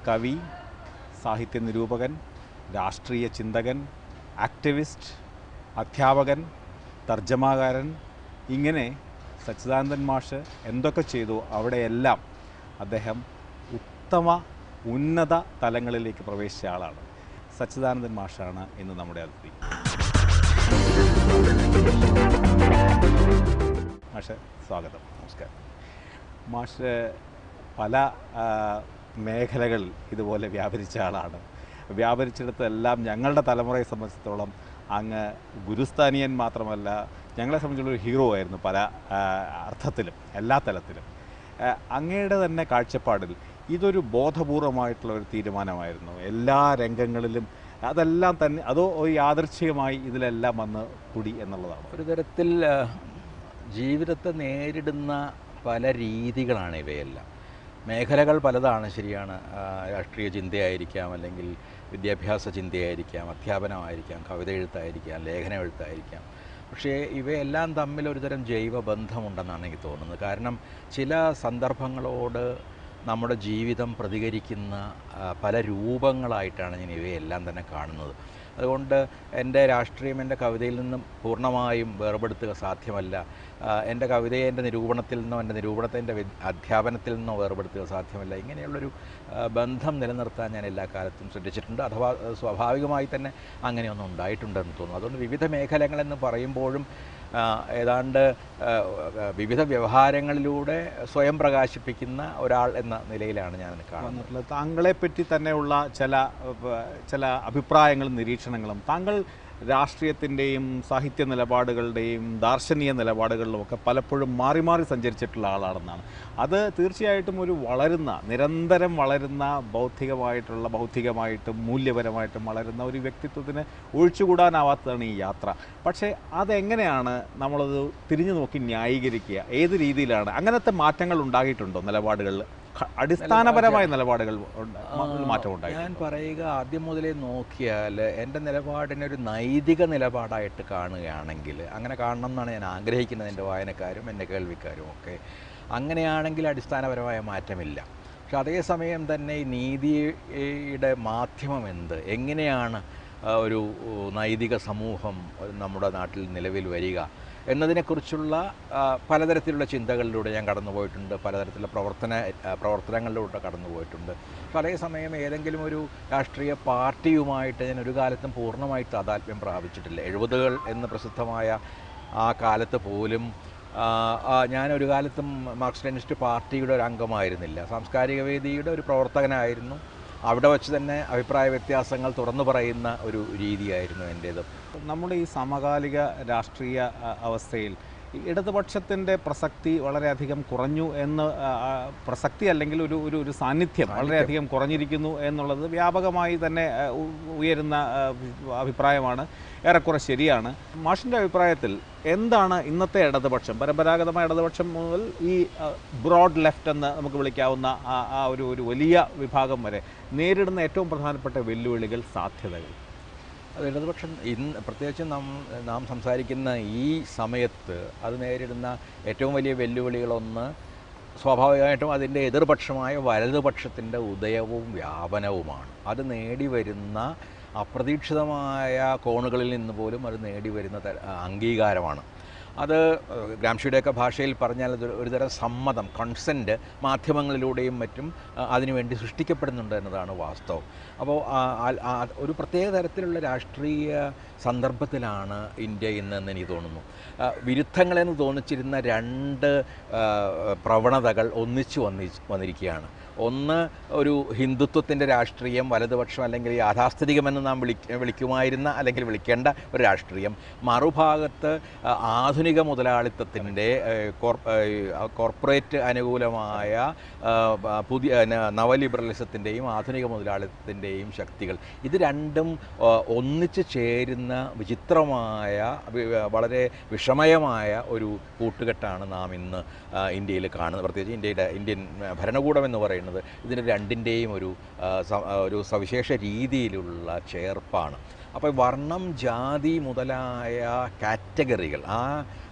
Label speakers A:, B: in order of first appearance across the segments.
A: കവി സാഹിത്യ നിരൂപകൻ രാഷ്ട്രീയ ചിന്തകൻ ആക്ടിവിസ്റ്റ് അധ്യാപകൻ തർജ്ജമാകാരൻ ഇങ്ങനെ സച്ചിദാനന്ദൻ മാഷ് എന്തൊക്കെ ചെയ്തു അവിടെയെല്ലാം അദ്ദേഹം ഉത്തമ ഉന്നത തലങ്ങളിലേക്ക് പ്രവേശിച്ച ആളാണ് സച്ചിദാനന്ദൻ മാഷാണ് ഇന്ന് നമ്മുടെ അതിഥി മാഷ് സ്വാഗതം നമസ്കാരം മാഷ് പല ആ, മേഖലകളിൽ ഇതുപോലെ വ്യാപരിച്ച ആളാണ് വ്യാപരിച്ചിടത്തെല്ലാം ഞങ്ങളുടെ തലമുറയെ സംബന്ധിച്ചിടത്തോളം അങ്ങ് ഗുരുസ്ഥാനീയൻ മാത്രമല്ല ഞങ്ങളെ സംബന്ധിച്ചുള്ള ഒരു ഹീറോ ആയിരുന്നു പല ആ, അർത്ഥത്തിലും എല്ലാ തലത്തിലും ആ, അങ്ങയുടെ തന്നെ കാഴ്ചപ്പാടിൽ ഇതൊരു ബോധപൂർവമായിട്ടുള്ള ഒരു തീരുമാനമായിരുന്നു എല്ലാ രംഗങ്ങളിലും അതെല്ലാം തന്നെ അതോ ഒരു യാദൃച്ഛികമായി ഇതിലെല്ലാം വന്ന് കൂടി എന്നുള്ളതാണ്
B: ഒരു തരത്തിൽ ആ, ജീവിതത്തെ നേരിടുന്ന പല രീതികളാണ് ഇവയെല്ലാം മേഖലകൾ പലതാണ് ശരിയാണ് ആ, രാഷ്ട്രീയ ചിന്തയായിരിക്കാം അല്ലെങ്കിൽ വിദ്യാഭ്യാസ ചിന്തയായിരിക്കാം അധ്യാപനമായിരിക്കാം കവിത എഴുത്തായിരിക്കാം ലേഖനം എഴുത്തായിരിക്കാം പക്ഷേ ഇവയെല്ലാം തമ്മിൽ ഒരുതരം ജൈവ ബന്ധമുണ്ടെന്നാണ് എനിക്ക് തോന്നുന്നത് കാരണം ചില സന്ദർഭങ്ങളോട് നമ്മുടെ ജീവിതം പ്രതികരിക്കുന്ന ആ, പല രൂപങ്ങളായിട്ടാണ് ഞാൻ ഇവയെല്ലാം തന്നെ കാണുന്നത് അതുകൊണ്ട് എൻ്റെ രാഷ്ട്രീയം എൻ്റെ കവിതയിൽ നിന്നും പൂർണ്ണമായും വേർപെടുത്തുക സാധ്യമല്ല ആ, എൻ്റെ കവിതയെ എൻ്റെ നിരൂപണത്തിൽ നിന്നോ എൻ്റെ നിരൂപണത്തെ എൻ്റെ വി- അധ്യാപനത്തിൽ നിന്നോ വേർപെടുത്തുക സാധ്യമല്ല ഇങ്ങനെയുള്ളൊരു ആ, ബന്ധം നിലനിർത്താൻ ഞാൻ എല്ലാ കാലത്തും ശ്രദ്ധിച്ചിട്ടുണ്ട് അഥവാ ആ, സ്വാഭാവികമായി തന്നെ അങ്ങനെയൊന്നും ഉണ്ടായിട്ടുണ്ടെന്ന് തോന്നുന്നു അതുകൊണ്ട് വിവിധ മേഖലകളെന്ന് പറയുമ്പോഴും ആ, ഏതാണ്ട് ആ, ആ, വിവിധ വ്യവഹാരങ്ങളിലൂടെ സ്വയം പ്രകാശിപ്പിക്കുന്ന ഒരാൾ എന്ന നിലയിലാണ് ഞാൻ അതിനെ കാണുന്നത്
A: വന്നിട്ടുള്ളത് താങ്കളെ പറ്റി തന്നെയുള്ള ചില ഏഹ്, ചില അഭിപ്രായങ്ങളും നിരീക്ഷണങ്ങളും താങ്കൾ രാഷ്ട്രീയത്തിൻ്റെയും സാഹിത്യ നിലപാടുകളുടെയും ദാർശനിക നിലപാടുകളിലും ഒക്കെ പലപ്പോഴും മാറി മാറി സഞ്ചരിച്ചിട്ടുള്ള ആളാണെന്നാണ് അത് തീർച്ചയായിട്ടും ഒരു വളരുന്ന നിരന്തരം വളരുന്ന ബൗദ്ധികമായിട്ടുള്ള ബൗദ്ധികമായിട്ടും മൂല്യപരമായിട്ടും വളരുന്ന ഒരു വ്യക്തിത്വത്തിന് ഒഴിച്ചുകൂടാനാവാത്തതാണ് ഈ യാത്ര പക്ഷേ അതെങ്ങനെയാണ് നമ്മളത് തിരിഞ്ഞു നോക്കി ന്യായീകരിക്കുക ഏത് രീതിയിലാണ് അങ്ങനത്തെ മാറ്റങ്ങൾ ഉണ്ടായിട്ടുണ്ടോ നിലപാടുകളിൽ ഖ- അടിസ്ഥാനപരമായ നിലപാടുകൾ ഉണ്ട്- മ- മാറ്റം
B: ഞാൻ
A: ഉണ്ടായിട്ടുണ്ട്
B: പറയുക ആദ്യം മുതലേ നോക്കിയാൽ എൻ്റെ നിലപാടിനെ ഒരു നൈതിക നിലപാടായിട്ട് കാണുകയാണെങ്കിൽ അങ്ങനെ കാണണം എന്നാണ് ഞാൻ ആഗ്രഹിക്കുന്നത് എൻ്റെ വായനക്കാരും എൻ്റെ കേൾവിക്കാരും ഒക്കെ അങ്ങനെയാണെങ്കിൽ അടിസ്ഥാനപരമായ മാറ്റമില്ല പക്ഷെ അതേസമയം തന്നെ ഈ നീതിയുടെ മാധ്യമം എന്ത് എങ്ങനെയാണ് ആ, ഒരു ഉ, നൈതിക സമൂഹം ഒരു നമ്മുടെ നാട്ടിൽ നിലവിൽ വരിക എന്നതിനെക്കുറിച്ചുള്ള ആ, പലതരത്തിലുള്ള ചിന്തകളിലൂടെ ഞാൻ കടന്നുപോയിട്ടുണ്ട് പലതരത്തിലുള്ള പ്രവർത്തന ആ, പ്രവർത്തനങ്ങളിലൂടെ കടന്നുപോയിട്ടുണ്ട് പക്ഷേ അതേസമയം ഏതെങ്കിലും ഒരു രാഷ്ട്രീയ പാർട്ടിയുമായിട്ട് ഞാൻ ഒരു കാലത്തും പൂർണ്ണമായിട്ട് താതാത്മ്യം പ്രാപിച്ചിട്ടില്ല എഴുപതുകൾ എന്ന് പ്രസിദ്ധമായ ആ കാലത്ത് പോലും ആ, ആ, ഞാൻ ഒരു കാലത്തും മാർക്സ് ലെനിസ്റ്റ് പാർട്ടിയുടെ ഒരു അംഗമായിരുന്നില്ല സാംസ്കാരിക വേദിയുടെ ഒരു പ്രവർത്തകനായിരുന്നു അവിടെ വച്ച് തന്നെ അഭിപ്രായ വ്യത്യാസങ്ങൾ തുറന്നു പറയുന്ന ഒരു രീതിയായിരുന്നു എൻ്റേത്
A: നമ്മുടെ ഈ സമകാലിക രാഷ്ട്രീയ അ, അവസ്ഥയിൽ ഈ ഇടതുപക്ഷത്തിൻ്റെ പ്രസക്തി വളരെയധികം കുറഞ്ഞു എന്ന് ആ, ആ, പ്രസക്തി അല്ലെങ്കിൽ ഒരു ഒരു ഒരു സാന്നിധ്യം വളരെയധികം കുറഞ്ഞിരിക്കുന്നു എന്നുള്ളത് വ്യാപകമായി തന്നെ ആ, ഉ- ഉയരുന്ന ആ, അഭിപ്രായമാണ് ഏറെക്കുറെ ശരിയാണ് മാഷിൻ്റെ അഭിപ്രായത്തിൽ എന്താണ് ഇന്നത്തെ ഇടതുപക്ഷം പരമ്പരാഗതമായ ഇടതുപക്ഷം മുതൽ ഈ ബ്രോഡ് ലെഫ്റ്റ് എന്ന് നമുക്ക് വിളിക്കാവുന്ന ആ ആ ഒരു ഒരു വലിയ വിഭാഗം വരെ നേരിടുന്ന ഏറ്റവും പ്രധാനപ്പെട്ട വെല്ലുവിളികൾ സാധ്യതകൾ
B: അത് ഇടതുപക്ഷം ഇന്ന് പ്രത്യേകിച്ച് നാം നാം സംസാരിക്കുന്ന ഈ സമയത്ത് അത് നേരിടുന്ന ഏറ്റവും വലിയ വെല്ലുവിളികളൊന്ന് സ്വാഭാവികമായിട്ടും അതിൻ്റെ എതിർപക്ഷമായ വലതുപക്ഷത്തിൻ്റെ ഉദയവും വ്യാപനവുമാണ് അത് നേടി വരുന്ന അപ്രതീക്ഷിതമായ കോണുകളിൽ നിന്ന് പോലും അത് നേടി വരുന്ന തര- അംഗീകാരമാണ് അത് ഏഹ്, ഗ്രാംഷിയുടെയൊക്കെ ഭാഷയിൽ പറഞ്ഞാൽ അത് ഒരു തരം സമ്മതം കൺസെൻറ്റ് മാധ്യമങ്ങളിലൂടെയും മറ്റും ആ, അതിനുവേണ്ടി സൃഷ്ടിക്കപ്പെടുന്നുണ്ട് എന്നതാണ് വാസ്തവം അപ്പോൾ ആ, ആ- ആ, ഒരു പ്രത്യേക തരത്തിലുള്ള രാഷ്ട്രീയ സന്ദർഭത്തിലാണ് ഇന്ത്യ ഇന്നെന്ന് എനിക്ക് തോന്നുന്നു ആ, വിരുദ്ധങ്ങളെന്ന് തോന്നിച്ചിരുന്ന രണ്ട് ആ, പ്രവണതകൾ ഒന്നിച്ചു വന്നി വന്നിരിക്കുകയാണ് ഒന്ന് ഒരു ഹിന്ദുത്വത്തിൻ്റെ രാഷ്ട്രീയം വലതുപക്ഷം അല്ലെങ്കിൽ യാഥാസ്ഥിതികമെന്ന് നാം വിളി വിളിക്കുമായിരുന്ന അല്ലെങ്കിൽ വിളിക്കേണ്ട ഒരു രാഷ്ട്രീയം മറുഭാഗത്ത് ആ, ആധുനിക മുതലാളിത്തത്തിൻ്റെ കോർപ്പറേറ്റ് അനുകൂലമായ ആ, ബ- പുതിയ ന- നവലിബറലിസത്തിൻ്റെയും ആധുനിക മുതലാളിത്തത്തിൻ്റെയും ശക്തികൾ ഇത് രണ്ടും ആ, ഒന്നിച്ച് ചേരുന്ന വിചിത്രമായ വി- വളരെ വിഷമയമായ ഒരു കൂട്ടുകെട്ടാണ് നാം ഇന്ന് ആ, ഇന്ത്യയിൽ കാണുന്നത് പ്രത്യേകിച്ച് ഇന്ത്യയുടെ ഇന്ത്യൻ ആ, ഭരണകൂടം എന്ന് പറയുന്നത് ഇതിന് രണ്ടിൻ്റെയും ഒരു ആ, സ- ആ, ഒരു സവിശേഷ രീതിയിലുള്ള ചേർപ്പാണ് അപ്പോൾ വർണ്ണം ജാതി മുതലായ കാറ്റഗറികൾ ആ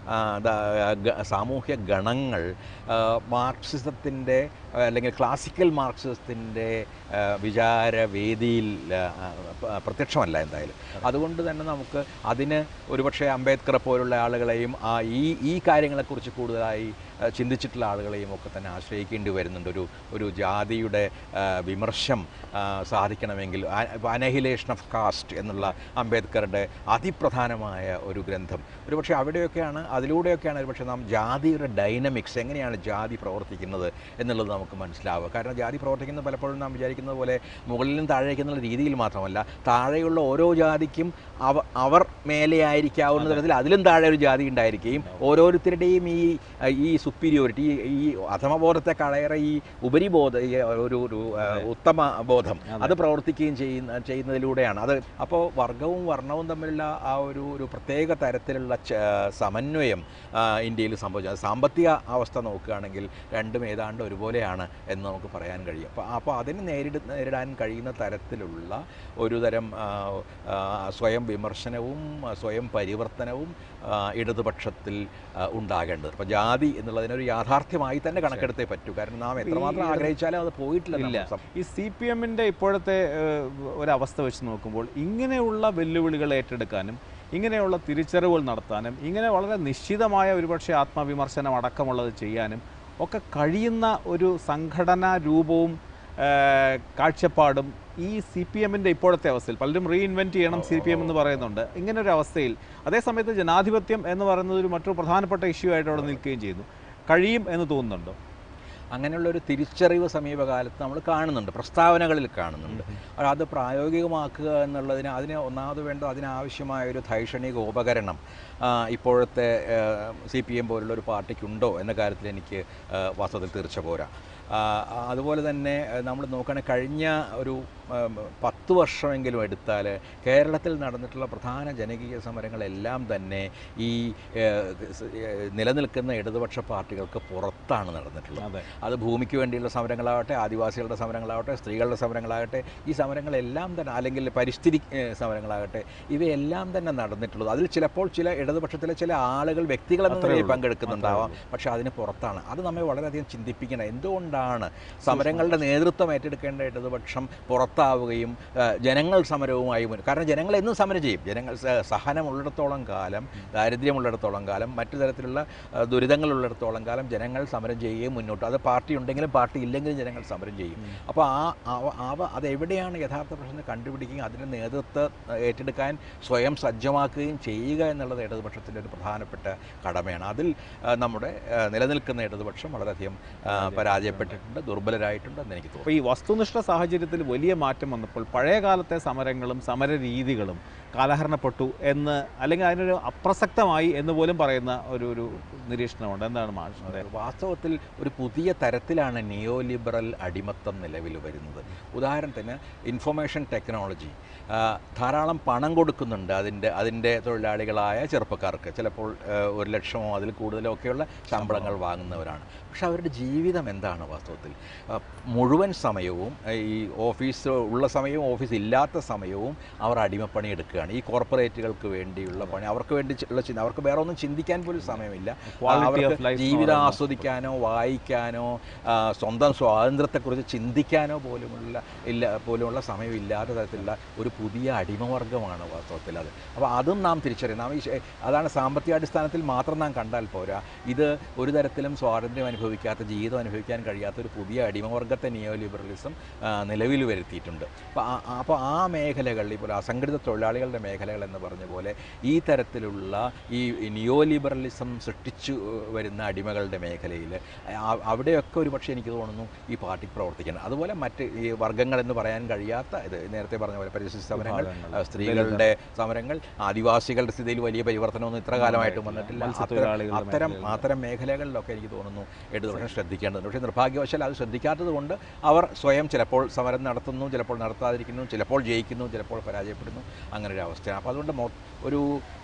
B: ആ, ദ- ഗ- സാമൂഹ്യ ഗണങ്ങൾ ആ, മാർക്സിസത്തിൻ്റെ ആ, അല്ലെങ്കിൽ ക്ലാസിക്കൽ മാർക്സിസത്തിൻ്റെ ആ, വിചാരവേദിയിൽ ആ, ആ, പ- പ്രത്യക്ഷമല്ല എന്തായാലും അതുകൊണ്ട് തന്നെ നമുക്ക് അതിന് ഒരുപക്ഷെ അംബേദ്കറെ പോലുള്ള ആളുകളെയും ആ ഈ ഈ കാര്യങ്ങളെക്കുറിച്ച് കൂടുതലായി ആ, ചിന്തിച്ചിട്ടുള്ള ആളുകളെയും ഒക്കെ തന്നെ ആശ്രയിക്കേണ്ടി വരുന്നുണ്ട് ഒരു ഒരു ജാതിയുടെ ആ, വിമർശം ആ, സാധിക്കണമെങ്കിൽ അനഹിലേഷൻ ഓഫ് കാസ്റ്റ് എന്നുള്ള അംബേദ്കറുടെ അതിപ്രധാനമായ ഒരു ഗ്രന്ഥം ഒരുപക്ഷെ അവിടെയൊക്കെയാണ് അതിലൂടെയൊക്കെയാണ് ഒരുപക്ഷെ നാം ജാതിയുടെ ഡൈനമിക്സ് എങ്ങനെയാണ് ജാതി പ്രവർത്തിക്കുന്നത് എന്നുള്ളത് നമുക്ക് മനസ്സിലാവുക കാരണം ജാതി പ്രവർത്തിക്കുന്നത് പലപ്പോഴും നാം വിചാരിക്കുന്നത് പോലെ മുകളിലും താഴേക്ക് എന്നുള്ള രീതിയിൽ മാത്രമല്ല താഴെയുള്ള ഓരോ ജാതിക്കും അവ അവർ മേലെ ആയിരിക്കാവുന്ന തരത്തിൽ അതിലും താഴെ ഒരു ജാതി ഉണ്ടായിരിക്കുകയും ഓരോരുത്തരുടെയും ഈ ഈ സുപ്പീരിയോറിറ്റി ഈ ഈ അധമബോധത്തെ കളയേറെ ഈ ഉപരിബോധ ഈ ഒരു ഒരു ആ, ഉത്തമ ബോധം അത് പ്രവർത്തിക്കുകയും ചെയ്യുന്ന ചെയ്യുന്നതിലൂടെയാണ് അത് അപ്പോൾ വർഗവും വർണ്ണവും തമ്മിലുള്ള ആ ഒരു ഒരു പ്രത്യേക തരത്തിലുള്ള ച- സമന്വയം ആ, ഇന്ത്യയിൽ സംഭവിച്ചത് സാമ്പത്തിക അവസ്ഥ നോക്കുകയാണെങ്കിൽ രണ്ടും ഏതാണ്ട് ഒരുപോലെയാണ് എന്ന് നമുക്ക് പറയാൻ കഴിയും അപ്പോൾ അപ്പോൾ അതിന് നേരിട നേരിടാൻ കഴിയുന്ന തരത്തിലുള്ള ഒരു തരം ആ, ആ, സ്വയം വിമർശനവും ആ, സ്വയം പരിവർത്തനവും ആ, ഇടതുപക്ഷത്തിൽ ആ, ഉണ്ടാകേണ്ടത് അപ്പോൾ ജാതി എന്നുള്ളതിനൊരു യാഥാർത്ഥ്യമായി തന്നെ കണക്കെടുത്തേ പറ്റൂ കാരണം നാം എത്രമാത്രം
A: ഇടത്
B: ആഗ്രഹിച്ചാലും അത് പോയിട്ടില്ല
A: ഇല്ല
B: നമ്മുടെ സം-
A: ഈ സി പി എമ്മിൻ്റെ ഇപ്പോഴത്തെ ഏഹ്, ഒരവസ്ഥ വെച്ച് നോക്കുമ്പോൾ ഇങ്ങനെയുള്ള വെല്ലുവിളികൾ ഏറ്റെടുക്കാനും ഇങ്ങനെയുള്ള തിരിച്ചറിവുകൾ നടത്താനും ഇങ്ങനെ വളരെ നിശ്ചിതമായ ഒരുപക്ഷെ ആത്മവിമർശനം അടക്കമുള്ളത് ചെയ്യാനും ഒക്കെ കഴിയുന്ന ഒരു സംഘടനാ രൂപവും ഏഹ്, കാഴ്ചപ്പാടും ഈ സി പി എമ്മിൻ്റെ ഇപ്പോഴത്തെ അവസ്ഥയിൽ പലരും റീഇൻവെൻറ്റ് ചെയ്യണം സി പി എം എന്ന് പറയുന്നുണ്ട് ഇങ്ങനെ ഒരു അവസ്ഥയിൽ അതേസമയത്ത് ജനാധിപത്യം എന്ന് പറയുന്നത് ഒരു മറ്റൊരു പ്രധാനപ്പെട്ട ഇഷ്യൂ ആയിട്ട് അവിടെ നിൽക്കുകയും ചെയ്യുന്നു കഴിയും എന്ന് തോന്നുന്നുണ്ടോ
B: അങ്ങനെയുള്ള ഒരു തിരിച്ചറിവ് സമീപകാലത്ത് നമ്മൾ കാണുന്നുണ്ട് പ്രസ്താവനകളിൽ കാണുന്നുണ്ട് അപ്പോൾ അത് പ്രായോഗികമാക്കുക എന്നുള്ളതിന് അതിന് ഒന്നാമത് വേണ്ട അതിനാവശ്യമായ ഒരു ധൈഷണിക ഉപകരണം ആ, ഇപ്പോഴത്തെ സി പി എം പോലുള്ള ഒരു പാർട്ടിക്കുണ്ടോ എന്ന കാര്യത്തിൽ എനിക്ക് ആ, വാസ്തവത്തിൽ തീർച്ച പോരാ ആ, അതുപോലെ തന്നെ നമ്മൾ നോക്കുകയാണെങ്കിൽ കഴിഞ്ഞ ഒരു ഉം, പത്ത് വർഷമെങ്കിലും എടുത്താൽ കേരളത്തിൽ നടന്നിട്ടുള്ള പ്രധാന ജനകീയ സമരങ്ങളെല്ലാം തന്നെ ഈ ഏഹ്, സ്- ഏഹ്, നിലനിൽക്കുന്ന ഇടതുപക്ഷ പാർട്ടികൾക്ക് പുറത്താണ് നടന്നിട്ടുള്ളത്
A: അതെ
B: അത് ഭൂമിക്ക് വേണ്ടിയുള്ള സമരങ്ങളാവട്ടെ ആദിവാസികളുടെ സമരങ്ങളാവട്ടെ സ്ത്രീകളുടെ സമരങ്ങളാകട്ടെ ഈ സമരങ്ങളെല്ലാം തന്നെ അല്ലെങ്കിൽ പരിസ്ഥിതി ഏഹ്, സമരങ്ങളാകട്ടെ ഇവയെല്ലാം തന്നെ നടന്നിട്ടുള്ളത് അതിൽ ചിലപ്പോൾ ചില ഇടതുപക്ഷത്തിലെ ചില ആളുകൾ വ്യക്തികളെന്ന
A: അത്രേ
B: നിലയിൽ
A: ഉള്ളൂ.
B: പങ്കെടുക്കുന്നുണ്ടാവാം പക്ഷേ അതിന് പുറത്താണ് അത് നമ്മെ വളരെയധികം ചിന്തിപ്പിക്കണം എന്തുകൊണ്ടാണ് സമരങ്ങളുടെ നേതൃത്വം ഏറ്റെടുക്കേണ്ട ഇടതുപക്ഷം പുറത്താവുകയും ആ, ജനങ്ങൾ സമരവുമായി മുൻ കാരണം ജനങ്ങൾ എന്നും സമരം ചെയ്യും ജനങ്ങൾ സ- സഹനമുള്ളിടത്തോളം കാലം ദാരിദ്ര്യമുള്ളിടത്തോളം കാലം മറ്റു തരത്തിലുള്ള ആ, ദുരിതങ്ങളുള്ളിടത്തോളം കാലം ജനങ്ങൾ സമരം ചെയ്യുകയും മുന്നോട്ട് അത് പാർട്ടി ഉണ്ടെങ്കിലും പാർട്ടി ഇല്ലെങ്കിലും ജനങ്ങൾ സമരം ചെയ്യും അപ്പോൾ ആ അവ- അവ അതെവിടെയാണ് യഥാർത്ഥ പ്രശ്നം കണ്ടുപിടിക്കുകയും അതിൻ്റെ നേതൃത്വം ആ, ഏറ്റെടുക്കാൻ സ്വയം സജ്ജമാക്കുകയും ചെയ്യുക എന്നുള്ളത് ഇടതുപക്ഷത്തിൻ്റെ ഒരു പ്രധാനപ്പെട്ട കടമയാണ് അതിൽ ആ, നമ്മുടെ ആ, നിലനിൽക്കുന്ന ഇടതുപക്ഷം വളരെയധികം ആ, പരാജയപ്പെട്ടിട്ടുണ്ട് ദുർബലരായിട്ടുണ്ട് എന്ന് എനിക്ക് തോന്നുന്നു
A: അപ്പോൾ ഈ വസ്തുനിഷ്ഠ സാഹചര്യത്തിൽ വലിയ മാറ്റം വന്നപ്പോൾ പഴയ കാലത്തെ സമരങ്ങളും സമര രീതികളും കാലഹരണപ്പെട്ടു എന്ന് അല്ലെങ്കിൽ അതിനൊരു അപ്രസക്തമായി എന്ന് പോലും പറയുന്ന ഒരു ഒരു നിരീക്ഷണമുണ്ട് എന്താണ് മാഷിൻ്റെ
B: വാസ്തവത്തിൽ ഒരു പുതിയ തരത്തിലാണ് നിയോ ലിബറൽ അടിമത്തം നിലവിൽ വരുന്നത് ഉദാഹരണത്തിന് ഇൻഫർമേഷൻ ടെക്നോളജി ആ, ധാരാളം പണം കൊടുക്കുന്നുണ്ട് അതിൻ്റെ അതിൻ്റെ തൊഴിലാളികളായ ചെറുപ്പക്കാർക്ക് ചിലപ്പോൾ ആ, ഒരു ലക്ഷമോ അതിൽ കൂടുതലോ ഒക്കെയുള്ള ശമ്പളങ്ങൾ വാങ്ങുന്നവരാണ് പക്ഷെ അവരുടെ ജീവിതം എന്താണ് വാസ്തവത്തിൽ ആ, മുഴുവൻ സമയവും ആ, ഈ ഓഫീസ് ഉള്ള സമയവും ഓഫീസ് ഇല്ലാത്ത സമയവും അവർ അടിമപ്പണി എടുക്കുകയാണ് ഈ കോർപ്പറേറ്റുകൾക്ക് വേണ്ടിയുള്ള പണി അവർക്ക് വേണ്ടി ഉള്ള ചിന്ത അവർക്ക് വേറെ ഒന്നും ചിന്തിക്കാൻ പോലും സമയമില്ല
A: Quality
B: അവർക്ക്
A: of life എന്ന്
B: ജീവിതം
A: പറയുന്നത്.
B: ആസ്വദിക്കാനോ വായിക്കാനോ ആ, സ്വന്തം സ്വാതന്ത്ര്യത്തെക്കുറിച്ച് ചിന്തിക്കാനോ പോലുമുള്ള ഇല്ല പോലുമുള്ള സമയമില്ലാത്ത തരത്തിലുള്ള ഒരു പുതിയ അടിമവർഗമാണ് വാസ്തവത്തിൽ അത് അപ്പോൾ അതും നാം തിരിച്ചറിയണം നാം ഈ ശ- അതാണ് സാമ്പത്തികാടിസ്ഥാനത്തിൽ മാത്രം നാം കണ്ടാൽ പോരാ ഇത് ഒരു തരത്തിലും സ്വാതന്ത്ര്യം അനുഭവിക്കാത്ത ജീവിതം അനുഭവിക്കാൻ കഴിയാത്ത ഒരു പുതിയ അടിമവർഗത്തെ നിയോ ലിബറലിസം നിലവിൽ വരുത്തിയിട്ടുണ്ട് അപ്പോൾ ആ അപ്പോൾ ആ മേഖലകൾ ഇപ്പോൾ അസംഘടിത തൊഴിലാളികളുടെ മേഖലകൾ എന്ന് പറഞ്ഞ പോലെ ഈ തരത്തിലുള്ള ഈ നിയോ ലിബറലിസം സൃഷ്ടിച്ചു വരുന്ന അടിമകളുടെ മേഖലയിൽ ആ- അവിടെയൊക്കെ ഒരു പക്ഷേ എനിക്ക് തോന്നുന്നു ഈ പാർട്ടിക്ക് പ്രവർത്തിക്കണം അതുപോലെ മറ്റ് ഈ വർഗ്ഗങ്ങൾ എന്ന് പറയാൻ കഴിയാത്ത ഇത് നേരത്തെ പറഞ്ഞ പോലെ പരിസ്ഥിതി സമരങ്ങൾ
A: വിഭാഗങ്ങൾ,
B: ആ, സ്ത്രീകളുടെ സമരങ്ങൾ ആദിവാസികളുടെ സ്ഥിതിയിൽ വലിയ പരിവർത്തനമൊന്നും ഇത്ര കാലമായിട്ടും വന്നിട്ടില്ല അത്തരം
A: മത്സ്യത്തൊഴിലാളികളുടെ
B: അത്തരം
A: മേഖലയിൽ.
B: അത്തരം മേഖലകളിലൊക്കെ എനിക്ക് തോന്നുന്നു ഇടതുപക്ഷം ശ്രദ്ധിക്കേണ്ടതുണ്ട് പക്ഷേ നിർഭാഗ്യവശാൽ അത് ശ്രദ്ധിക്കാത്തത് കൊണ്ട് അവർ സ്വയം ചിലപ്പോൾ സമരം നടത്തുന്നു ചിലപ്പോൾ നടത്താതിരിക്കുന്നു ചിലപ്പോൾ ജയിക്കുന്നു ചിലപ്പോൾ പരാജയപ്പെടുന്നു അങ്ങനെ ഒരു അവസ്ഥയാണ് അപ്പോൾ അതുകൊണ്ട് മൊ- ഒരു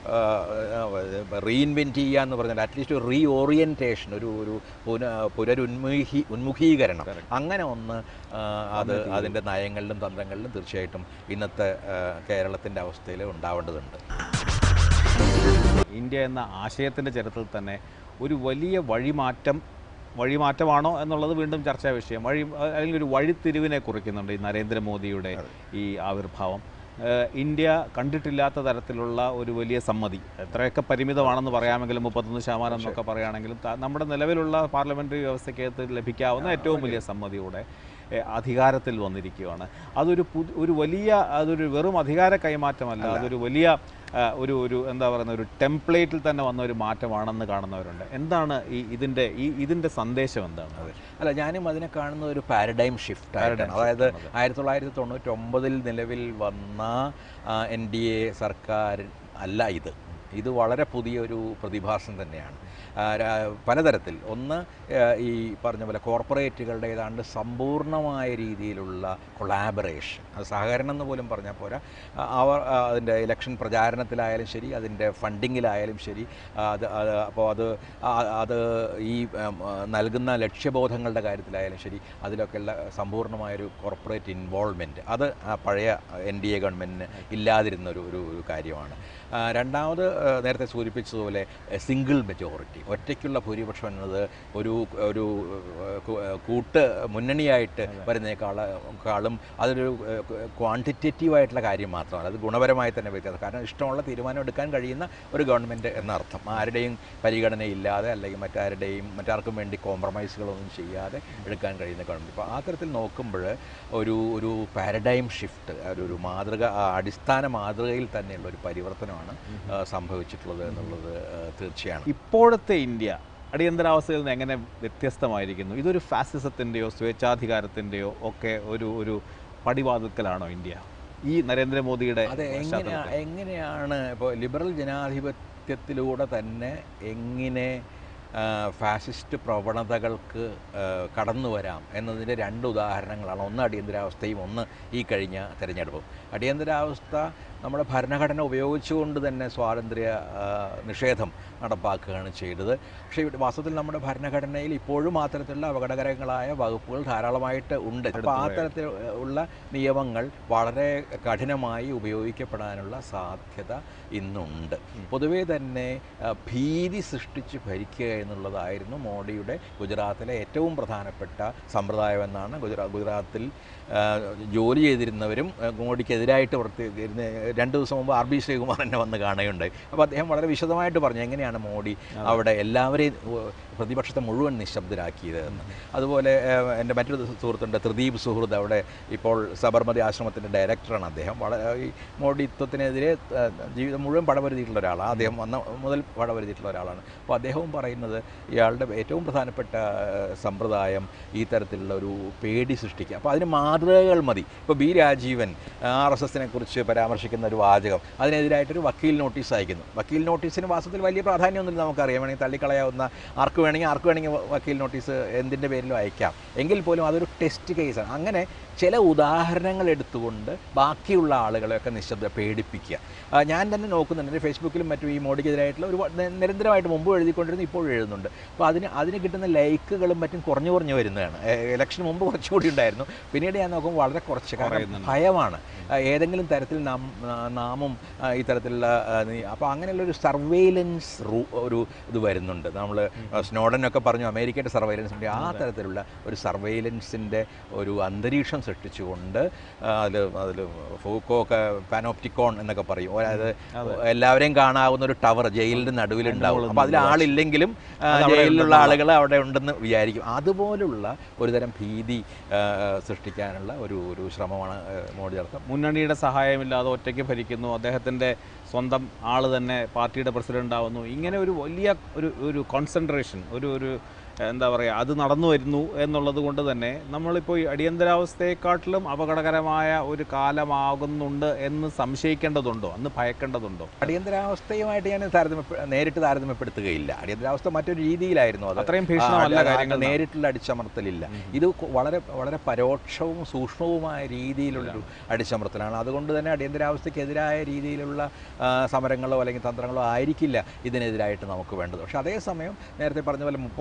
B: റീഇൻവെൻറ്റ് ചെയ്യുക എന്ന് പറഞ്ഞാൽ അറ്റ്ലീസ്റ്റ് ഒരു റീ ഓറിയൻറ്റേഷൻ ഒരു ഒരു പുന പുനരുന്മുഖി ഉന്മുഖീകരണം അങ്ങനെ ഒന്ന് ആ, അത് അതിൻ്റെ നയങ്ങളിലും തന്ത്രങ്ങളിലും തീർച്ചയായിട്ടും ഇന്നത്തെ കേരളത്തിൻ്റെ അവസ്ഥയിൽ ഉണ്ടാവേണ്ടതുണ്ട്
A: ഇന്ത്യ എന്ന ആശയത്തിൻ്റെ ചരിത്രത്തിൽ തന്നെ ഒരു വലിയ വഴിമാറ്റം വഴിമാറ്റമാണോ എന്നുള്ളത് വീണ്ടും ചർച്ചാ വിഷയം വഴി അല്ലെങ്കിൽ ഒരു വഴിത്തിരിവിനെ കുറിക്കുന്നുണ്ട് ഈ നരേന്ദ്രമോദിയുടെ ഈ ആവിർഭാവം ഏഹ് ഇന്ത്യ കണ്ടിട്ടില്ലാത്ത തരത്തിലുള്ള ഒരു വലിയ സമ്മതി എത്രയൊക്കെ പരിമിതമാണെന്ന് പറയാമെങ്കിലും മുപ്പത്തൊന്ന് ശതമാനം എന്നൊക്കെ പറയുകയാണെങ്കിലും ത- നമ്മുടെ നിലവിലുള്ള പാർലമെൻ്ററി വ്യവസ്ഥയ്ക്കകത്ത് ലഭിക്കാവുന്ന ഏറ്റവും വലിയ സമ്മതിയോടെ ഏഹ് അധികാരത്തിൽ വന്നിരിക്കുകയാണ് അതൊരു പുതു ഒരു വലിയ അതൊരു വെറും അധികാര കൈമാറ്റമല്ല അതൊരു വലിയ ആ, ഒരു ഒരു എന്താ പറയുന്ന ഒരു ടെംപ്ലേറ്റിൽ തന്നെ വന്ന ഒരു മാറ്റമാണെന്ന് കാണുന്നവരുണ്ട് എന്താണ് ഈ ഇതിൻ്റെ ഈ ഇതിൻ്റെ സന്ദേശം എന്താണ്
B: അല്ല ഞാനും അതിനെ കാണുന്ന ഒരു പാരഡൈം ഷിഫ്റ്റ് ആയിട്ടാണ് അതായത് ആയിരത്തി തൊള്ളായിരത്തി തൊണ്ണൂറ്റി ഒമ്പതിൽ നിലവിൽ വന്ന എൻ ഡി എ സർക്കാർ അല്ല ഇത് ഇത് വളരെ പുതിയൊരു പ്രതിഭാസം തന്നെയാണ് ആ, രാ- പലതരത്തിൽ ഒന്ന് ആ, ഈ പറഞ്ഞ പോലെ കോർപ്പറേറ്റുകളുടെ ഏതാണ്ട് സമ്പൂർണ്ണമായ രീതിയിലുള്ള കൊളാബറേഷൻ അത് സഹകരണം എന്ന് പോലും പറഞ്ഞാൽ പോരാ ആ, അവർ ആ, അതിൻ്റെ ഇലക്ഷൻ പ്രചാരണത്തിലായാലും ശരി അതിൻ്റെ ഫണ്ടിങ്ങിലായാലും ശരി ആ, അത് അത് അപ്പോൾ അത് ആ- അത് ഈ ഉം, ആ, നൽകുന്ന ലക്ഷ്യബോധങ്ങളുടെ കാര്യത്തിലായാലും ശരി അതിലൊക്കെയുള്ള സമ്പൂർണ്ണമായൊരു കോർപ്പറേറ്റ് ഇൻവോൾവ്മെൻറ്റ് അത് ആ പഴയ എൻ ഡി എ ഗവൺമെൻറ്റിന് ഇല്ലാതിരുന്ന ഒരു ഒരു ഒരു കാര്യമാണ് ആ, രണ്ടാമത് ആ, നേരത്തെ സൂചിപ്പിച്ചതുപോലെ സിംഗിൾ മെജോറിറ്റി ഒറ്റയ്ക്കുള്ള ഭൂരിപക്ഷം എന്നത് ഒരു ഒരു ആ, കു- ആ, കൂട്ട് മുന്നണിയായിട്ട് വരുന്നേക്കാളും അതൊരു ക്വാണ്ടിറ്റേറ്റീവ് ആയിട്ടുള്ള കാര്യം മാത്രമാണ് അത് ഗുണപരമായി തന്നെ വ്യത്യാസം കാരണം ഇഷ്ടമുള്ള തീരുമാനം എടുക്കാൻ കഴിയുന്ന ഒരു ഗവൺമെൻറ് എന്നർത്ഥം ആരുടെയും പരിഗണനയില്ലാതെ അല്ലെങ്കിൽ മറ്റാരുടെയും മറ്റാർക്കും വേണ്ടി കോംപ്രമൈസുകളൊന്നും ചെയ്യാതെ എടുക്കാൻ കഴിയുന്ന ഗവൺമെൻറ് അപ്പോൾ ആ തരത്തിൽ നോക്കുമ്പോൾ ഒരു ഒരു പാരഡൈം ഷിഫ്റ്റ് ഒരു ഒരു മാതൃക ആ അടിസ്ഥാന മാതൃകയിൽ തന്നെയുള്ള ഒരു പരിവർത്തനമാണ് ആ, സംഭവിച്ചിട്ടുള്ളത് എന്നുള്ളത് ആ, തീർച്ചയാണ്
A: ഇപ്പോഴത്തെ ഇന്ത്യ അടിയന്തരാവസ്ഥയിൽ നിന്ന് എങ്ങനെ വ്യത്യസ്തമായിരിക്കുന്നു ഇതൊരു ഫാസിസത്തിൻ്റെയോ സ്വേച്ഛാധികാരത്തിൻ്റെയോ ഒക്കെ ഒരു ഒരു പടിവാതിൽക്കലാണോ ഇന്ത്യ ഈ നരേന്ദ്രമോദിയുടെ
B: അതെ എങ്ങനെയാ
A: പശ്ചാത്തലത്തിൽ?
B: എങ്ങനെയാണ് ഇപ്പോൾ ലിബറൽ ജനാധിപത്യത്തിലൂടെ തന്നെ എങ്ങനെ ആ, ഫാസിസ്റ്റ് പ്രവണതകൾക്ക് ആ, കടന്നു വരാം എന്നതിൻ്റെ രണ്ട് ഉദാഹരണങ്ങളാണ് ഒന്ന് അടിയന്തരാവസ്ഥയും ഒന്ന് ഈ കഴിഞ്ഞ തെരഞ്ഞെടുപ്പും അടിയന്തരാവസ്ഥ നമ്മുടെ ഭരണഘടന ഉപയോഗിച്ചുകൊണ്ട് തന്നെ സ്വാതന്ത്ര്യ ആ, നിഷേധം നടപ്പാക്കുകയാണ് ചെയ്തത് പക്ഷേ ഇവിടെ വാസ്തവത്തിൽ നമ്മുടെ ഭരണഘടനയിൽ ഇപ്പോഴും ആ തരത്തിലുള്ള അപകടകരങ്ങളായ വകുപ്പുകൾ ധാരാളമായിട്ട് ഉണ്ട് അപ്പോൾ ആ തരത്തിൽ ഉള്ള നിയമങ്ങൾ വളരെ കഠിനമായി ഉപയോഗിക്കപ്പെടാനുള്ള സാധ്യത ഇന്നുണ്ട് പൊതുവേ തന്നെ ആ, ഭീതി സൃഷ്ടിച്ച് ഭരിക്കുക എന്നുള്ളതായിരുന്നു മോഡിയുടെ ഗുജറാത്തിലെ ഏറ്റവും പ്രധാനപ്പെട്ട സമ്പ്രദായം എന്നാണ് ഗുജറാ ഗുജറാത്തിൽ ആ, ജോലി ചെയ്തിരുന്നവരും ആ, മോഡിക്കെതിരായിട്ട് പ്രവർത്തിക്കുന്ന രണ്ട് ദിവസം മുമ്പ് ആർ ബി ശ്രീകുമാർ എന്നെ വന്ന് കാണുകയുണ്ടായി അപ്പോൾ അദ്ദേഹം വളരെ വിശദമായിട്ട് പറഞ്ഞു എങ്ങനെയാണ് മോഡി അവിടെ എല്ലാവരെയും ഉ- പ്രതിപക്ഷത്തെ മുഴുവൻ നിശബ്ദരാക്കിയത് എന്ന് അതുപോലെ ഏഹ്, എൻ്റെ മറ്റൊരു സുഹൃത്തുണ്ട് ത്രിദീപ് സുഹൃത്ത് അവിടെ ഇപ്പോൾ സബർമതി ആശ്രമത്തിൻ്റെ ഡയറക്ടറാണ് അദ്ദേഹം വളരെ ഈ മോഡിത്വത്തിനെതിരെ ഏഹ്, ജീവിതം മുഴുവൻ പടപരുതിയിട്ടുള്ള ഒരാളാണ് അദ്ദേഹം വന്ന മുതൽ പടപരുതിയിട്ടുള്ള ഒരാളാണ് അപ്പോൾ അദ്ദേഹവും പറയുന്നത് ഇയാളുടെ ഏറ്റവും പ്രധാനപ്പെട്ട ഏഹ്, സമ്പ്രദായം ഈ തരത്തിലുള്ള ഒരു പേടി സൃഷ്ടിക്കുക അപ്പോൾ അതിന് മാതൃകകൾ മതി ഇപ്പോൾ ബി രാജീവൻ ആർ എസ് എസിനെ കുറിച്ച് പരാമർശിക്കുന്ന ഒരു വാചകം അതിനെതിരായിട്ടൊരു വക്കീൽ നോട്ടീസ് അയക്കുന്നു വക്കീൽ നോട്ടീസിന് വാസ്തവത്തിൽ വലിയ പ്രാധാന്യമൊന്നുമില്ല നമുക്കറിയാം വേണമെങ്കിൽ തള്ളിക്കളയാവുന്ന ആർക്ക് വേണമെങ്കിൽ ആർക്ക് വേണമെങ്കിൽ വ- വക്കീൽ നോട്ടീസ് എന്തിൻ്റെ പേരിലും അയക്കാം എങ്കിൽ പോലും അതൊരു ടെസ്റ്റ് കേസാണ് അങ്ങനെ ചില ഉദാഹരണങ്ങൾ എടുത്തുകൊണ്ട് ബാക്കിയുള്ള ആളുകളെയൊക്കെ നിശബ്ദ പേടിപ്പിക്കുക ആ, ഞാൻ തന്നെ നോക്കുന്നുണ്ട് എൻ്റെ ഫേസ്ബുക്കിലും മറ്റും ഈ മോഡിക്കെതിരായിട്ടുള്ള ഒരു നിരന്തരമായിട്ട് മുമ്പ് എഴുതിക്കൊണ്ടിരുന്നു ഇപ്പോഴും എഴുതുന്നുണ്ട് അപ്പോൾ അതിന് അതിന് കിട്ടുന്ന ലൈക്കുകളും മറ്റും കുറഞ്ഞു കുറഞ്ഞു വരുന്നതാണ് ഇലക്ഷൻ മുമ്പ് കുറച്ചുകൂടി ഉണ്ടായിരുന്നു പിന്നീട് ഞാൻ നോക്കുമ്പോൾ വളരെ കുറച്ച് കാരണം
A: കുറയുന്നുണ്ട്.
B: ഭയമാണ് ആ, ഏതെങ്കിലും തരത്തിൽ നാം ആ, നാമും ആ, ഈ തരത്തിലുള്ള അപ്പോൾ അങ്ങനെയുള്ള ഒരു സർവെയിലൻസ് റൂ ഒരു ഇത് വരുന്നുണ്ട് നമ്മൾ സ്നോഡനൊക്കെ പറഞ്ഞു അമേരിക്കയുടെ സർവൈലൻസ് ഉണ്ട് ആ തരത്തിലുള്ള ഒരു സർവൈലൻസിൻ്റെ ഒരു അന്തരീക്ഷം സൃഷ്ടിച്ചുകൊണ്ട് അതിൽ അതിൽ ഫൂക്കോ ഒക്കെ പാനോപ്റ്റിക്കോൺ എന്നൊക്കെ പറയും അതായത് എല്ലാവരെയും കാണാവുന്ന ഒരു ടവർ ജയിലിൻ്റെ നടുവിലുണ്ടാവും അപ്പോൾ അതിൽ ആളില്ലെങ്കിലും ആ,
A: അത് അവിടെ
B: ജയിലിലുള്ള
A: ഉണ്ടെന്നുള്ള.
B: ആളുകൾ അവിടെ ഉണ്ടെന്ന് വിചാരിക്കും അതുപോലുള്ള ഒരുതരം ഭീതി ആ, സൃഷ്ടിക്കാനുള്ള ഒരു ഒരു ശ്രമമാണ് ആ, മോഡി നടത്തുന്നത്
A: മുന്നണിയുടെ സഹായമില്ലാതെ ഒറ്റയ്ക്ക് ഭരിക്കുന്നു അദ്ദേഹത്തിൻ്റെ സ്വന്തം ആൾ തന്നെ പാർട്ടിയുടെ പ്രസിഡന്റ് ആവുന്നു ഇങ്ങനെ ഒരു വലിയ ഒരു ഒരു കോൺസെൻട്രേഷൻ ഒരു ഒരു എന്താ പറയുക അത് നടന്നു വരുന്നു എന്നുള്ളത് കൊണ്ട് തന്നെ നമ്മളിപ്പോൾ ഈ അടിയന്തരാവസ്ഥയെക്കാട്ടിലും അപകടകരമായ ഒരു കാലമാകുന്നുണ്ട് എന്ന് സംശയിക്കേണ്ടതുണ്ടോ അന്ന് ഭയക്കേണ്ടതുണ്ടോ
B: അടിയന്തരാവസ്ഥയുമായിട്ട് ഞാൻ താരതമ്യ നേരിട്ട് താരതമ്യപ്പെടുത്തുകയില്ല അടിയന്തരാവസ്ഥ മറ്റൊരു രീതിയിലായിരുന്നു അത്
A: അത്രയും ഭീഷണമല്ല
B: ആ, ആ,
A: കാര്യങ്ങൾ
B: നേരിട്ടുള്ള അടിച്ചമർത്തലില്ല ഇത് കൊ- വളരെ വളരെ പരോക്ഷവും സൂക്ഷ്മവുമായ രീതിയിലുള്ളൊരു അടിച്ചമർത്തലാണ് അതുകൊണ്ട് തന്നെ അടിയന്തരാവസ്ഥയ്ക്കെതിരായ രീതിയിലുള്ള ആ, സമരങ്ങളോ അല്ലെങ്കിൽ തന്ത്രങ്ങളോ ആയിരിക്കില്ല ഇതിനെതിരായിട്ട് നമുക്ക് വേണ്ടത് പക്ഷേ അതേസമയം നേരത്തെ പറഞ്ഞ പോലെ മുപ്പ- മുപ്പത്തൊന്ന്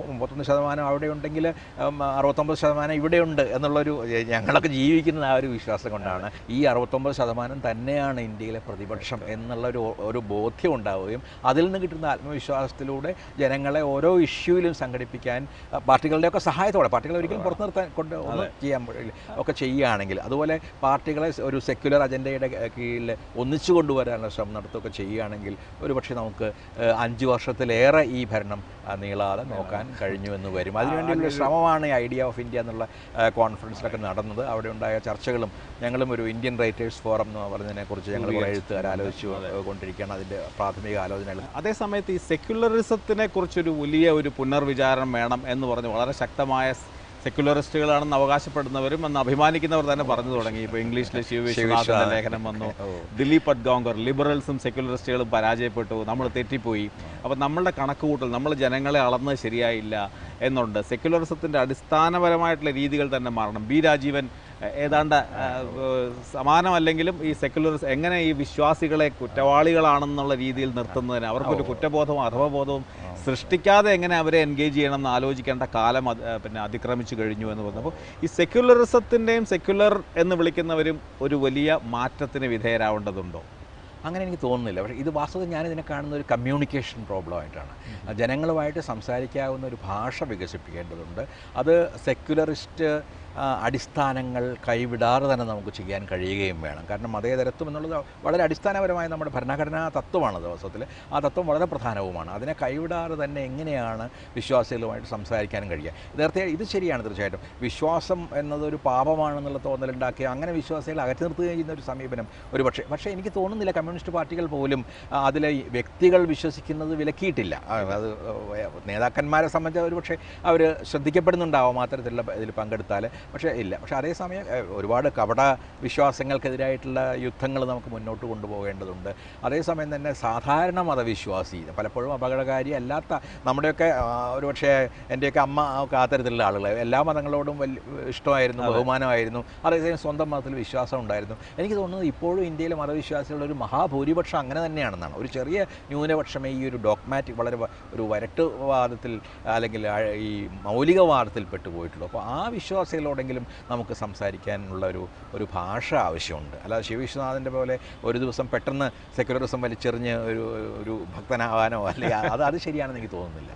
B: ശതമാനം അവിടെ ഉണ്ടെങ്കിൽ ഉം, അറുപത്തൊമ്പത് ശതമാനം ഇവിടെയുണ്ട് എന്നുള്ളൊരു എ, ഞങ്ങളൊക്കെ ജീവിക്കുന്ന ആ ഒരു വിശ്വാസം കൊണ്ടാണ് ഈ അറുപത്തൊമ്പത് ശതമാനം തന്നെയാണ് ഇന്ത്യയിലെ പ്രതിപക്ഷം എന്നുള്ളൊരു ഒരു ബോധ്യം ഉണ്ടാവുകയും അതിൽ നിന്ന് കിട്ടുന്ന ആത്മവിശ്വാസത്തിലൂടെ ജനങ്ങളെ ഓരോ ഇഷ്യൂവിലും സംഘടിപ്പിക്കാൻ അഹ്, പാർട്ടികളുടെയൊക്കെ സഹായത്തോടെ പാർട്ടികളെ ഒരിക്കലും പുറത്തു നിർത്താൻ കൊണ്ട് ഒന്നും ചെയ്യാൻ പാടില്ല ഒക്കെ ചെയ്യുകയാണെങ്കിൽ അതുപോലെ പാർട്ടികളെ ഒരു സെക്യുലർ അജണ്ടയുടെ കീഴിൽ ഒന്നിച്ചു കൊണ്ടുവരാനുള്ള ശ്രമം നടത്തുകയൊക്കെ ചെയ്യുകയാണെങ്കിൽ ഒരുപക്ഷെ നമുക്ക് ഏഹ്, അഞ്ച് വർഷത്തിലേറെ ഈ ഭരണം ആ, നീളാതെ നോക്കാൻ കഴിഞ്ഞു എന്ന് വരും അതിനുവേണ്ടിയുള്ള ശ്രമമാണ് ഈ ഐഡിയ ഓഫ് ഇന്ത്യ എന്നുള്ള ഏഹ്, കോൺഫറൻസിലൊക്കെ നടന്നത് അവിടെ ഉണ്ടായ ചർച്ചകളും ഞങ്ങളും ഒരു ഇന്ത്യൻ റൈറ്റേഴ്സ് ഫോറം എന്ന് പറഞ്ഞതിനെക്കുറിച്ച് ഞങ്ങൾ കുറേ എഴുത്തുകാർ ആലോചിച്ചു കൊണ്ടിരിക്കുകയാണ് അതിൻ്റെ പ്രാഥമിക ആലോചനകൾ
A: അതേസമയത്ത് ഈ സെക്യുലറിസത്തിനെ കുറിച്ചൊരു വലിയ ഒരു പുനർവിചാരം വേണം എന്ന് പറഞ്ഞ് വളരെ ശക്തമായ സെക്യുലറിസ്റ്റുകളാണെന്ന് അവകാശപ്പെടുന്നവരും എന്ന് അഭിമാനിക്കുന്നവർ തന്നെ പറഞ്ഞു തുടങ്ങി ഇപ്പോൾ ഇംഗ്ലീഷിൽ ശിവവിശ്വനാഥിന്റെ ലേഖനം വന്നു ദിലീപ് അഡ്ഗോങ്കർ ലിബറൽസും സെക്യുലറിസ്റ്റുകളും പരാജയപ്പെട്ടു നമ്മൾ തെറ്റിപ്പോയി അപ്പോൾ നമ്മളുടെ കണക്കുകൂട്ടൽ നമ്മൾ ജനങ്ങളെ അളന്നത് ശരിയായില്ല എന്നുണ്ട് സെക്യുലറിസത്തിൻ്റെ അടിസ്ഥാനപരമായിട്ടുള്ള രീതികൾ തന്നെ മാറണം ബി രാജീവൻ എ- ഏതാണ്ട് ആ, ഏഹ്, സമാനമല്ലെങ്കിലും ഈ സെക്യുലറിസ് എങ്ങനെ ഈ വിശ്വാസികളെ കുറ്റവാളികളാണെന്നുള്ള രീതിയിൽ നിർത്തുന്നതിന് അവർക്കൊരു കുറ്റബോധവും അർഹബോധവും സൃഷ്ടിക്കാതെ എങ്ങനെ അവരെ എൻഗേജ് ചെയ്യണം എന്ന് ആലോചിക്കേണ്ട കാലം അത്, ഏഹ്, പിന്നെ അതിക്രമിച്ചു കഴിഞ്ഞു എന്ന് പറഞ്ഞു അപ്പോൾ ഈ സെക്യുലറിസത്തിൻ്റെയും സെക്യുലർ എന്ന് വിളിക്കുന്നവരും ഒരു വലിയ മാറ്റത്തിന് വിധേയരാവേണ്ടതുണ്ടോ
B: അങ്ങനെ എനിക്ക് തോന്നുന്നില്ല പക്ഷേ ഇത് വാസ്തവത്തിൽ ഞാനിതിനെ കാണുന്ന ഒരു കമ്മ്യൂണിക്കേഷൻ പ്രോബ്ലമായിട്ടാണ് ജനങ്ങളുമായിട്ട് സംസാരിക്കാവുന്ന ഒരു ഭാഷ വികസിപ്പിക്കേണ്ടതുണ്ട് അത് സെക്യുലറിസ്റ്റ് ആ, അടിസ്ഥാനങ്ങൾ കൈവിടാതെ തന്നെ നമുക്ക് ചെയ്യാൻ കഴിയുകയും വേണം കാരണം മതേതരത്വം എന്നുള്ളത് വളരെ അടിസ്ഥാനപരമായ നമ്മുടെ ഭരണഘടനാ തത്വമാണ് വാസ്തവത്തിൽ ആ തത്വം വളരെ പ്രധാനവുമാണ് അതിനെ കൈവിടാതെ തന്നെ എങ്ങനെയാണ് വിശ്വാസികളുമായിട്ട് സംസാരിക്കാൻ കഴിയുക നേരത്തെ ഇത് ശരിയാണ് തീർച്ചയായിട്ടും വിശ്വാസം എന്നതൊരു പാപമാണെന്നുള്ള തോന്നലുണ്ടാക്കി അങ്ങനെ വിശ്വാസികളെ അകറ്റി നിർത്തുകയും ചെയ്യുന്ന ഒരു സമീപനം ഒരു പക്ഷേ പക്ഷേ എനിക്ക് തോന്നുന്നില്ല കമ്മ്യൂണിസ്റ്റ് പാർട്ടികൾ പോലും ആ, അതിലെ ഈ വ്യക്തികൾ വിശ്വസിക്കുന്നത് വിലക്കിയിട്ടില്ല ആ, അത് ഏഹ്, നേതാക്കന്മാരെ സംബന്ധിച്ച് ഒരു പക്ഷേ അവർ ശ്രദ്ധിക്കപ്പെടുന്നുണ്ടാവും അത്തരത്തിലുള്ള ഇതിൽ പങ്കെടുത്താൽ പക്ഷേ ഇല്ല പക്ഷേ അതേസമയം ഏഹ്, ഒരുപാട് കപട വിശ്വാസങ്ങൾക്കെതിരായിട്ടുള്ള യുദ്ധങ്ങൾ നമുക്ക് മുന്നോട്ട് കൊണ്ടുപോകേണ്ടതുണ്ട് അതേസമയം തന്നെ സാധാരണ മതവിശ്വാസി പലപ്പോഴും അപകടകാരി അല്ലാത്ത നമ്മുടെയൊക്കെ ആ, ഒരുപക്ഷേ എൻ്റെയൊക്കെ അമ്മ ഒക്കെ ആ തരത്തിലുള്ള ആളുകൾ എല്ലാ മതങ്ങളോടും വലിയ ഇഷ്ടമായിരുന്നു ബഹുമാനമായിരുന്നു അതേസമയം സ്വന്തം മതത്തിൽ വിശ്വാസം ഉണ്ടായിരുന്നു എനിക്ക് തോന്നുന്നത് ഇപ്പോഴും ഇന്ത്യയിലെ മതവിശ്വാസികളുടെ ഒരു മഹാഭൂരിപക്ഷം അങ്ങനെ തന്നെയാണെന്നാണ് ഒരു ചെറിയ ന്യൂനപക്ഷമേ ഈ ഒരു ഡോക്മാറ്റിക് വളരെ വ- ഒരു വരട്ടുവാദത്തിൽ അല്ലെങ്കിൽ ആ ഈ മൗലികവാദത്തിൽ പെട്ടുപോയിട്ടുള്ളൂ അപ്പോൾ ആ വിശ്വാസികളോടെങ്കിലും നമുക്ക് സംസാരിക്കാനുള്ള ഒരു ഒരു ഭാഷ ആവശ്യമുണ്ട് അല്ലാതെ ശിവവിശ്വനാഥൻ്റെ പോലെ ഒരു ദിവസം പെട്ടെന്ന് സെക്യുലറിസം വലിച്ചെറിഞ്ഞ് ഒരു ഒരു ഭക്തനാകാനോ അല്ലെങ്കിൽ അത് അത് ശരിയാണെന്ന് എനിക്ക് തോന്നുന്നില്ല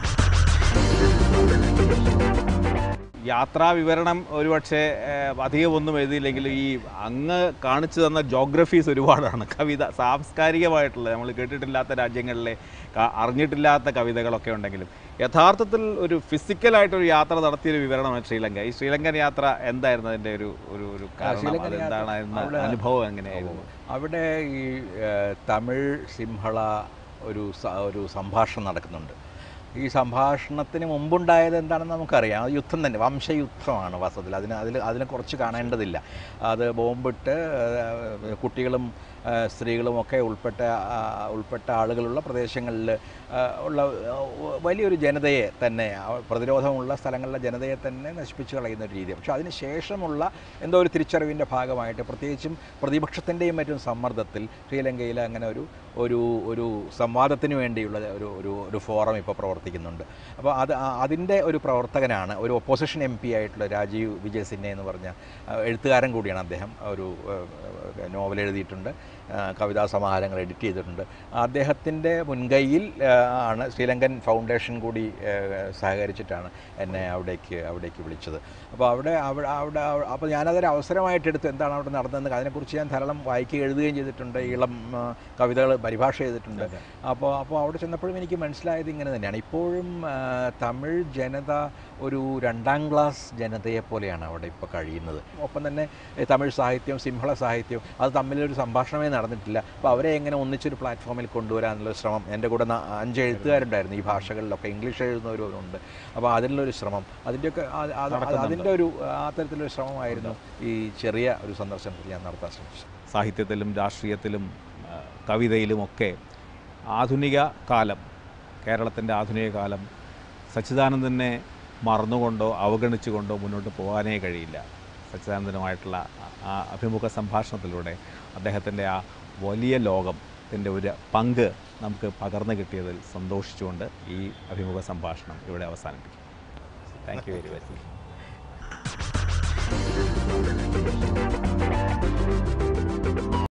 A: യാത്രാ വിവരണം ഒരുപക്ഷെ ഏഹ്, അധികം ഒന്നും എഴുതിയില്ലെങ്കിലും ഈ അങ്ങ് കാണിച്ചു തന്ന ജോഗ്രഫീസ് ഒരുപാടാണ് കവിത സാംസ്കാരികമായിട്ടുള്ള നമ്മൾ കേട്ടിട്ടില്ലാത്ത രാജ്യങ്ങളിലെ ക- അറിഞ്ഞിട്ടില്ലാത്ത കവിതകളൊക്കെ ഉണ്ടെങ്കിലും യഥാർത്ഥത്തിൽ ഒരു ഫിസിക്കലായിട്ടൊരു യാത്ര നടത്തിയൊരു വിവരണമാണ് ശ്രീലങ്ക ഈ ശ്രീലങ്കൻ യാത്ര എന്തായിരുന്നു അതിൻ്റെ ഒരു ഒരു ഒരു കാരണം
B: ശ്രീലങ്കൻ യാത്ര
A: അതെന്താണ്
B: അവിടെ-
A: അനുഭവം എങ്ങനെയായിരുന്നു
B: അവിടെ ഈ ഏഹ്, തമിഴ് സിംഹള ഒരു സ- ഒരു സംഭാഷണം നടക്കുന്നുണ്ട് ഈ സംഭാഷണത്തിന് മുമ്പുണ്ടായത് എന്താണെന്ന് നമുക്കറിയാം അത് യുദ്ധം തന്നെ വംശയുദ്ധമാണ് വാസ്തവത്തിൽ അതിന് അതിൽ അതിനെ കുറച്ച് കാണേണ്ടതില്ല അത് ബോംബിട്ട് ഏഹ്, കുട്ടികളും ഏഹ്, സ്ത്രീകളും ഒക്കെ ഉൾപ്പെട്ട ആ, ഉൾപ്പെട്ട ആളുകളുള്ള പ്രദേശങ്ങളിൽ ഏഹ്, ഉള്ള ഏഹ്, വലിയൊരു ജനതയെ തന്നെ ആ, പ്രതിരോധമുള്ള സ്ഥലങ്ങളിലെ ജനതയെ തന്നെ നശിപ്പിച്ച് കളയുന്ന ഒരു രീതി പക്ഷേ അതിന് ശേഷമുള്ള എന്തോ ഒരു തിരിച്ചറിവിൻ്റെ ഭാഗമായിട്ട് പ്രത്യേകിച്ചും പ്രതിപക്ഷത്തിൻ്റെയും മറ്റും സമ്മർദ്ദത്തിൽ ശ്രീലങ്കയിൽ അങ്ങനെ ഒരു ഒരു ഒരു സംവാദത്തിന് വേണ്ടിയുള്ള ഒരു ഒരു ഒരു ഫോറം ഇപ്പോൾ പ്രവർത്തിക്കുന്നുണ്ട് അപ്പോൾ അത് ആ- അതിൻ്റെ ഒരു പ്രവർത്തകനാണ് ഒരു ഒപ്പോസിഷൻ എം പി ആയിട്ടുള്ള രാജീവ് വിജയ് സിൻഹ എന്ന് പറഞ്ഞ ആ, എഴുത്തുകാരൻ കൂടിയാണ് അദ്ദേഹം ഒരു ഏഹ്, നോവൽ എഴുതിയിട്ടുണ്ട് ആ, കവിതാ സമാഹാരങ്ങൾ എഡിറ്റ് ചെയ്തിട്ടുണ്ട് അദ്ദേഹത്തിൻ്റെ മുൻകൈയിൽ ആ, ആണ് ശ്രീലങ്കൻ ഫൗണ്ടേഷൻ കൂടി ഏഹ്, സഹകരിച്ചിട്ടാണ് എന്നെ അവിടേക്ക് അവിടേക്ക് വിളിച്ചത് അപ്പോൾ അവിടെ അവിടെ അവിടെ അപ്പോൾ ഞാനതൊരു അവസരമായിട്ട് എടുത്ത് എന്താണ് അവിടെ നടന്നതെന്ന് അതിനെക്കുറിച്ച് ഞാൻ ധാരാളം വായിക്കുകയും എഴുതുകയും ചെയ്തിട്ടുണ്ട് ഇളം ആ, കവിതകൾ പരിഭാഷ ചെയ്തിട്ടുണ്ട് അപ്പോൾ അപ്പോൾ അവിടെ ചെന്നപ്പോഴും എനിക്ക് മനസ്സിലായത് ഇങ്ങനെ തന്നെയാണ് ഇപ്പോഴും ആ, തമിഴ് ജനത ഒരു രണ്ടാം ക്ലാസ് ജനതയെ പോലെയാണ് അവിടെ ഇപ്പോൾ കഴിയുന്നത് ഒപ്പം തന്നെ ഏ, തമിഴ് സാഹിത്യവും സിംഹള സാഹിത്യവും അത് തമ്മിലൊരു സംഭാഷണമേ നടന്നിട്ടില്ല അപ്പോൾ അവരെ എങ്ങനെ ഒന്നിച്ചൊരു പ്ലാറ്റ്ഫോമിൽ കൊണ്ടുവരാനുള്ള ശ്രമം എൻ്റെ കൂടെ ന- അഞ്ച് എഴുത്തുകാരുണ്ടായിരുന്നു ഈ ഭാഷകളിലൊക്കെ ഇംഗ്ലീഷ് എഴുതുന്നവരുണ്ട് അപ്പോൾ അതിനുള്ളൊരു ശ്രമം അതിൻ്റെയൊക്കെ അത് അത് അതിൻ്റെ ഒരു ആ തരത്തിലൊരു ശ്രമമായിരുന്നു ഈ ചെറിയ ഒരു സന്ദർശനത്തിൽ ഞാൻ നടത്താൻ ശ്രമിച്ചത്
A: സാഹിത്യത്തിലും രാഷ്ട്രീയത്തിലും ആ, കവിതയിലുമൊക്കെ ആധുനിക കാലം കേരളത്തിൻ്റെ ആധുനിക കാലം സച്ചിദാനന്ദനെ മറന്നുകൊണ്ടോ അവഗണിച്ചുകൊണ്ടോ മുന്നോട്ട് പോകാനേ കഴിയില്ല സച്ചിദാനന്ദനുമായിട്ടുള്ള ആ- ആ അഭിമുഖ സംഭാഷണത്തിലൂടെ അദ്ദേഹത്തിൻ്റെ ആ വലിയ ലോകത്തിൻ്റെ ഒരു പങ്ക് നമുക്ക് പകർന്നു കിട്ടിയതിൽ സന്തോഷിച്ചുകൊണ്ട് ഈ അഭിമുഖ സംഭാഷണം ഇവിടെ അവസാനിപ്പിക്കും
B: താങ്ക് യു വെരി മച്ച്